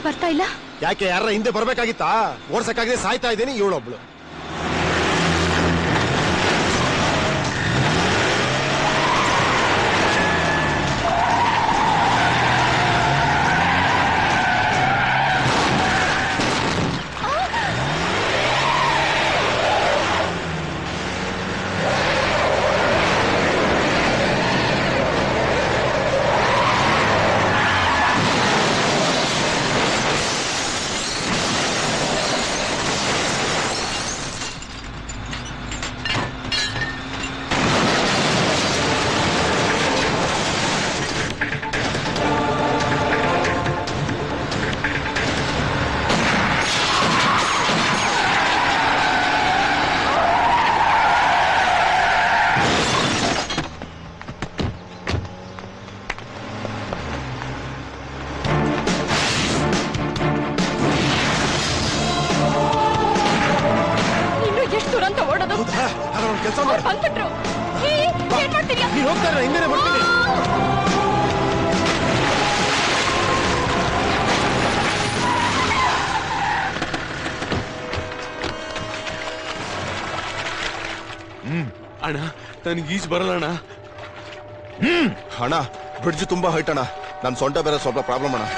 ಬರ್ತಾ ಇಲ್ಲ ಯಾಕೆ ಯಾರ ಹಿಂದೆ ಬರ್ಬೇಕಾಗಿತ್ತಾ ಓಡ್ಸಕ್ಕಾಗದೆ ಸಾಯ್ತಾ ಇದ್ದೀನಿ ಇವಳೊಬ್ಳು ಇನ್ನು ಎಷ್ಟು ದೂರ ಅಂತ ಓಡೋದು ಹೌದಾ ಹಾಗಾದ್ರೆ ಒಂದ್ ಕೆಲಸ ಅವ್ರು ಮಾಡು ಬಂದ್ಬಿಟ್ರು ಹೇ, ಏನ್ ಮಾಡ್ತೀರಾ ನೀನ್ ಹೋಗ್ತಾ ಇರ ಹಿಂದೆನೆ ಬರ್ತೀನಿ ಅಣ್ಣ ನನಗೆ ಈಜ್ ಬರಲ್ಲ ಅಣ್ಣ ಅಣ್ಣ ಬ್ರಿಡ್ಜ್ ತುಂಬಾ ಹೈಟ್ ಅಣ್ಣ ನನ್ ಸೊಂಟ ಬೇರೆ ಸ್ವಲ್ಪ ಪ್ರಾಬ್ಲಮ್ ಅಣ್ಣ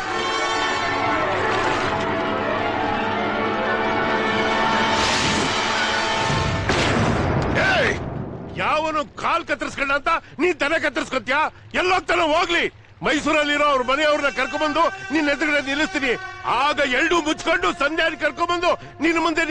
ಯಾವನು ಕಾಲ್ ಕತ್ತರಿಸ್ಕೊಂಡ ಅಂತ ನೀನ್ ತಲೆ ಕತ್ತರಿಸ್ಕೊತ್ಯಾ ಎಲ್ಲೋಗ್ತಾನೆ ಹೋಗ್ಲಿ ಮೈಸೂರಲ್ಲಿರೋ ಅವ್ರ ಮನೆಯವ್ರನ್ನ ಕರ್ಕೊಂಡ್ಬಂದು ನಿನ್ನ ಎದುರುಗಡೆ ನಿಲ್ಲಿಸ್ತೀನಿ ಆಗ ಎರಡು ಮುಚ್ಕೊಂಡು ಸಂಧ್ಯಾನ ಕರ್ಕೊಂಡ್ಬಂದು ನಿನ್ನ ಮುಂದೆ